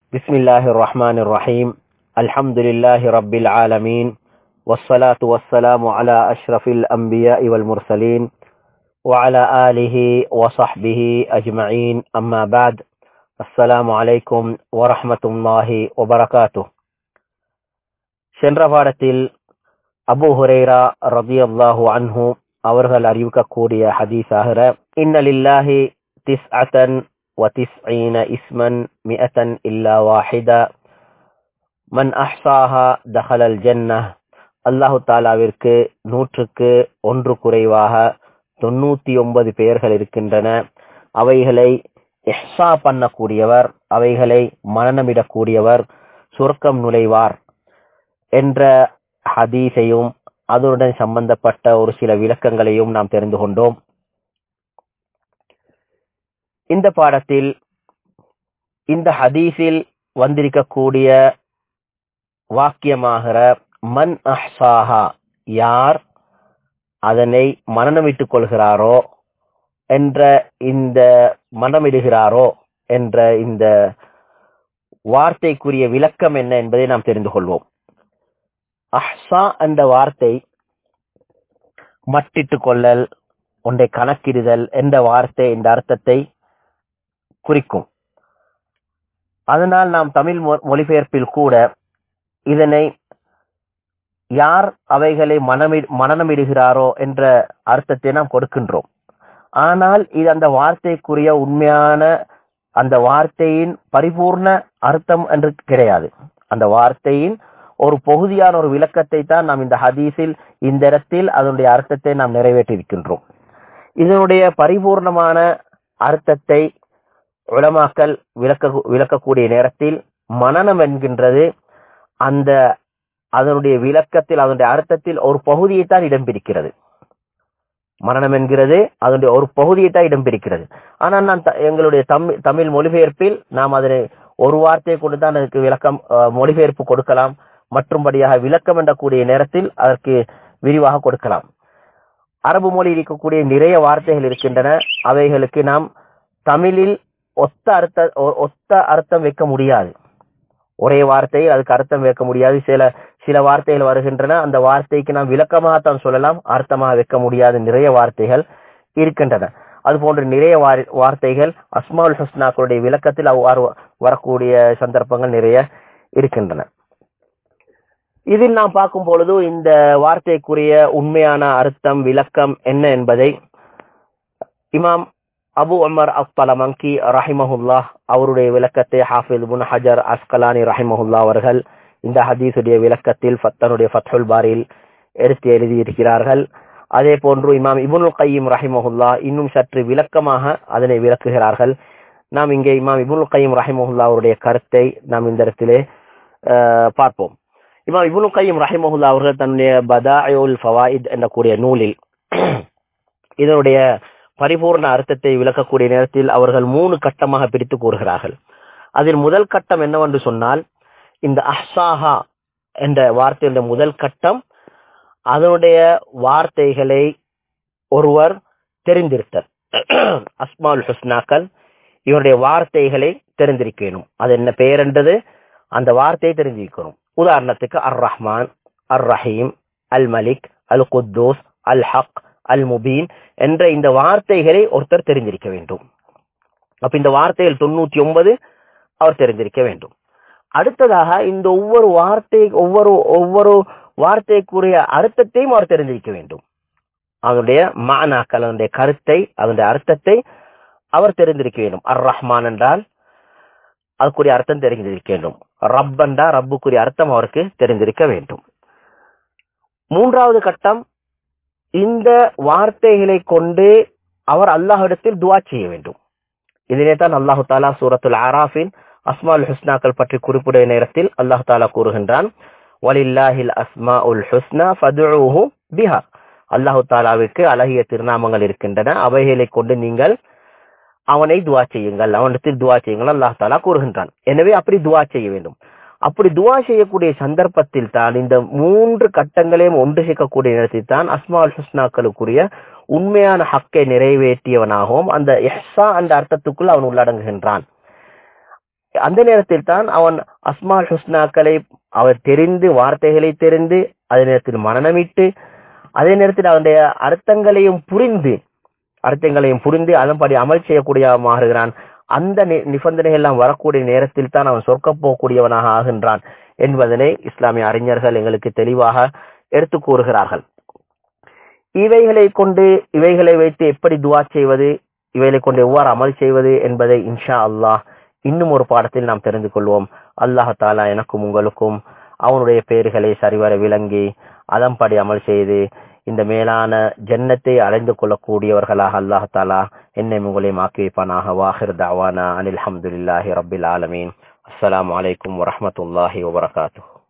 بسم الله الرحمن الرحيم الحمد لله رب العالمين والصلاة والسلام على أشرف الأنبياء والمرسلين وعلى آله وصحبه أجمعين أما بعد السلام عليكم ورحمة الله وبركاته சென்ற பாடத்தில் அபு ஹுரேரா ரதியல்லாஹு அன்ஹு அவர்கள் அறிவிக்கக்கூடிய ஹதீஸாகிற இன்னலில்லாஹி திஸ்அத்தன் وتسعين اسما مئة إلا واحدة من أحصاها دخل الجنة அல்லாஹு தாலாவிற்கு நூற்றுக்கு ஒன்று குறைவாக தொண்ணூத்தி ஒன்பது பெயர்கள் இருக்கின்றன அவைகளை இஹ்சா பண்ணக்கூடியவர் அவைகளை மரணமிடக்கூடியவர் சுருக்கம் நுழைவார் என்ற ஹதீஸையும் அதனுடன் சம்பந்தப்பட்ட ஒரு சில விளக்கங்களையும் நாம் தெரிந்து கொண்டோம் இந்த பாடத்தில் இந்த ஹதீஸில் வந்திருக்கக்கூடிய வாக்கியமாகிற மன் அஹ்சாஹா யார் அதனை மனநமிட்டுக் கொள்கிறாரோ என்ற இந்த மனமிடுகிறாரோ என்ற இந்த வார்த்தைக்குரிய விளக்கம் என்ன என்பதை நாம் தெரிந்து கொள்வோம் அஹ்சா என்ற வார்த்தை மட்டிட்டுக் கொள்ளல் ஒன்றை கணக்கிடுதல் என்ற வார்த்தை இந்த அர்த்தத்தை குறிக்கும் அதனால் நாம் தமிழ் மொழிபெயர்ப்பில் கூட இதனை யார் அவைகளை மனமி மனநமிடுகிறாரோ என்ற அர்த்தத்தை நாம் கொடுக்கின்றோம் ஆனால் இது அந்த வார்த்தைக்குரிய உண்மையான அந்த வார்த்தையின் பரிபூர்ண அர்த்தம் என்று கிடையாது அந்த வார்த்தையின் ஒரு பகுதியான ஒரு விளக்கத்தை தான் நாம் இந்த ஹதீஸில் இந்த இடத்தில் அதனுடைய அர்த்தத்தை நாம் நிறைவேற்றியிருக்கின்றோம் இதனுடைய பரிபூர்ணமான அர்த்தத்தை உளமாக்கல் விளக்க விளக்கக்கூடிய நேரத்தில் மனநம் என்கின்றது அந்த அதனுடைய விளக்கத்தில் அதனுடைய அர்த்தத்தில் ஒரு பகுதியை தான் இடம்பிடிக்கிறது மரணம் என்கிறது அதனுடைய ஒரு பகுதியை தான் இடம்பிடிக்கிறது ஆனால் நான் எங்களுடைய தமிழ் தமிழ் மொழிபெயர்ப்பில் நாம் அதனை ஒரு வார்த்தையை கொண்டு தான் அதற்கு விளக்கம் மொழிபெயர்ப்பு கொடுக்கலாம் மற்றும்படியாக விளக்கம் என்றக்கூடிய நேரத்தில் அதற்கு விரிவாக கொடுக்கலாம் அரபு மொழி இருக்கக்கூடிய நிறைய வார்த்தைகள் இருக்கின்றன அவைகளுக்கு நாம் தமிழில் ஒத்த அர்த்த ஒத்த அர்த்தம் வைக்க முடியாது ஒரே வார்த்தையில் அதுக்கு அர்த்தம் வைக்க முடியாது சில சில வார்த்தைகள் வருகின்றன அந்த வார்த்தைக்கு நாம் விளக்கமாகத்தான் சொல்லலாம் அர்த்தமாக வைக்க முடியாத நிறைய வார்த்தைகள் இருக்கின்றன அது போன்ற நிறைய வார்த்தைகள் அஸ்மால் ஹஸ்னாக்களுடைய விளக்கத்தில் அவ்வாறு வரக்கூடிய சந்தர்ப்பங்கள் நிறைய இருக்கின்றன இதில் நாம் பார்க்கும் பொழுது இந்த வார்த்தைக்குரிய உண்மையான அர்த்தம் விளக்கம் என்ன என்பதை இமாம் அபு அமர் அப்தலமங்கி ரஹிமஹுல்லா அவருடைய விளக்கத்தை ஹாஃபிஸ் புன் ஹஜர் அஸ்கலானி ரஹிமஹுல்லா அவர்கள் இந்த ஹதீஸுடைய விளக்கத்தில் தன்னுடைய ஃபத்ஹுல் பாரில் எடுத்து எழுதியிருக்கிறார்கள் அதே போன்று இமாம் இபுனுல் கையீம் ரஹிமஹுல்லா இன்னும் சற்று விளக்கமாக அதனை விளக்குகிறார்கள் நாம் இங்கே இமாம் இபுனுல் கையீம் ரஹிமஹுல்லா அவருடைய கருத்தை நாம் இந்த இடத்திலே பார்ப்போம் இமாம் இபுனுல் கையீம் ரஹிமஹுல்லா அவர்கள் தன்னுடைய பதாயுல் ஃபவாயித் என்ற கூடிய நூலில் இதனுடைய பரிபூர்ண அர்த்தத்தை விளக்கக்கூடிய நேரத்தில் அவர்கள் மூணு கட்டமாக பிரித்து கூறுகிறார்கள் அதில் முதல் கட்டம் என்னவென்று சொன்னால் இந்த அஹ்சாஹா என்ற வார்த்தையுடைய முதல் கட்டம் அதனுடைய வார்த்தைகளை ஒருவர் தெரிந்திருத்தல் அஸ்மால் ஹுஸ்னாக்கள் இவருடைய வார்த்தைகளை தெரிந்திருக்க வேணும் அது என்ன பெயர் என்றது அந்த வார்த்தையை தெரிஞ்சிருக்கணும் உதாரணத்துக்கு அர் ரஹ்மான் அர் ரஹீம் அல் மலிக் அல் குத்தூஸ் அல் ஹக் அல் முபீன் என்ற இந்த வார்த்தைகளை ஒருத்தர் தெரிந்திருக்க வேண்டும் அப்ப இந்த வார்த்தைகள் தொண்ணூத்தி ஒன்பது அவர் தெரிந்திருக்க வேண்டும் அடுத்ததாக இந்த ஒவ்வொரு வார்த்தை ஒவ்வொரு ஒவ்வொரு வார்த்தைக்குரிய அர்த்தத்தையும் அவர் தெரிந்திருக்க வேண்டும் அதனுடைய மானாக்கள் அதனுடைய கருத்தை அதனுடைய அர்த்தத்தை அவர் தெரிந்திருக்க வேண்டும் அர் ரஹ்மான் என்றால் அதுக்குரிய அர்த்தம் தெரிந்திருக்க வேண்டும் ரப் என்றால் ரப்புக்குரிய அர்த்தம் அவருக்கு தெரிந்திருக்க வேண்டும் மூன்றாவது கட்டம் இந்த வார்த்தைகளை கொண்டு அவர் அல்லாஹிடத்தில் துவா செய்ய வேண்டும் இதனை தான் அல்லாஹு தாலா சூரத்துல் ஆராஃபின் அஸ்மால் ஹுஸ்னாக்கள் பற்றி குறிப்பிட நேரத்தில் அல்லாஹு தாலா கூறுகின்றான் வலில்லாஹில் அஸ்மா உல் ஹுஸ்னா ஃபதுஹு பிஹா அல்லாஹு தாலாவுக்கு அழகிய திருநாமங்கள் இருக்கின்றன அவைகளை கொண்டு நீங்கள் அவனை துவா செய்யுங்கள் அவனிடத்தில் துவா செய்யுங்கள் அல்லாஹ் தாலா கூறுகின்றான் எனவே அப்படி துவா செய்ய வேண்டும் அப்படி துவா செய்யக்கூடிய சந்தர்ப்பத்தில் தான் இந்த மூன்று கட்டங்களையும் ஒன்று சேர்க்கக்கூடிய நேரத்தில் தான் அஸ்மால் ஹுஸ்னாக்களுக்குரிய உண்மையான ஹக்கை நிறைவேற்றியவனாகவும் அந்த எஹ்சா அந்த அர்த்தத்துக்குள் அவன் உள்ளடங்குகின்றான் அந்த நேரத்தில் தான் அவன் அஸ்மால் ஹுஸ்னாக்களை அவர் தெரிந்து வார்த்தைகளை தெரிந்து அதே நேரத்தில் மனநமிட்டு அதே நேரத்தில் அவனுடைய அர்த்தங்களையும் புரிந்து அர்த்தங்களையும் புரிந்து அதன்படி அமல் செய்யக்கூடிய மாறுகிறான் அந்த நி- நிபந்தனைகள் எல்லாம் வரக்கூடிய நேரத்தில் தான் அவன் சொர்க்க போகக்கூடியவனாக ஆகின்றான் என்பதனை இஸ்லாமிய அறிஞர்கள் எங்களுக்கு தெளிவாக எடுத்து கூறுகிறார்கள் இவைகளை கொண்டு இவைகளை வைத்து எப்படி துவா செய்வது இவைகளை கொண்டு எவ்வாறு அமல் செய்வது என்பதை இன்ஷா அல்லாஹ் இன்னும் ஒரு பாடத்தில் நாம் தெரிந்து கொள்வோம் அல்லாஹ் தாலா எனக்கும் உங்களுக்கும் அவனுடைய பெயர்களை சரிவர விளங்கி அதன்படி அமல் செய்து இந்த மேலான ஜன்னத்தை அடைந்து கொள்ளக்கூடியவர்களாக அல்லாஹ் தாலா என்னை உங்களையும் ஆக்கி வைப்பானாக வாஹிர் தாவானா அனில் அஹமதுல்லாஹி ரபில் ஆலமீன் அஸ்ஸலாமு அலைக்கும் வரஹ்மத்துல்லாஹி வபரகாத்துஹு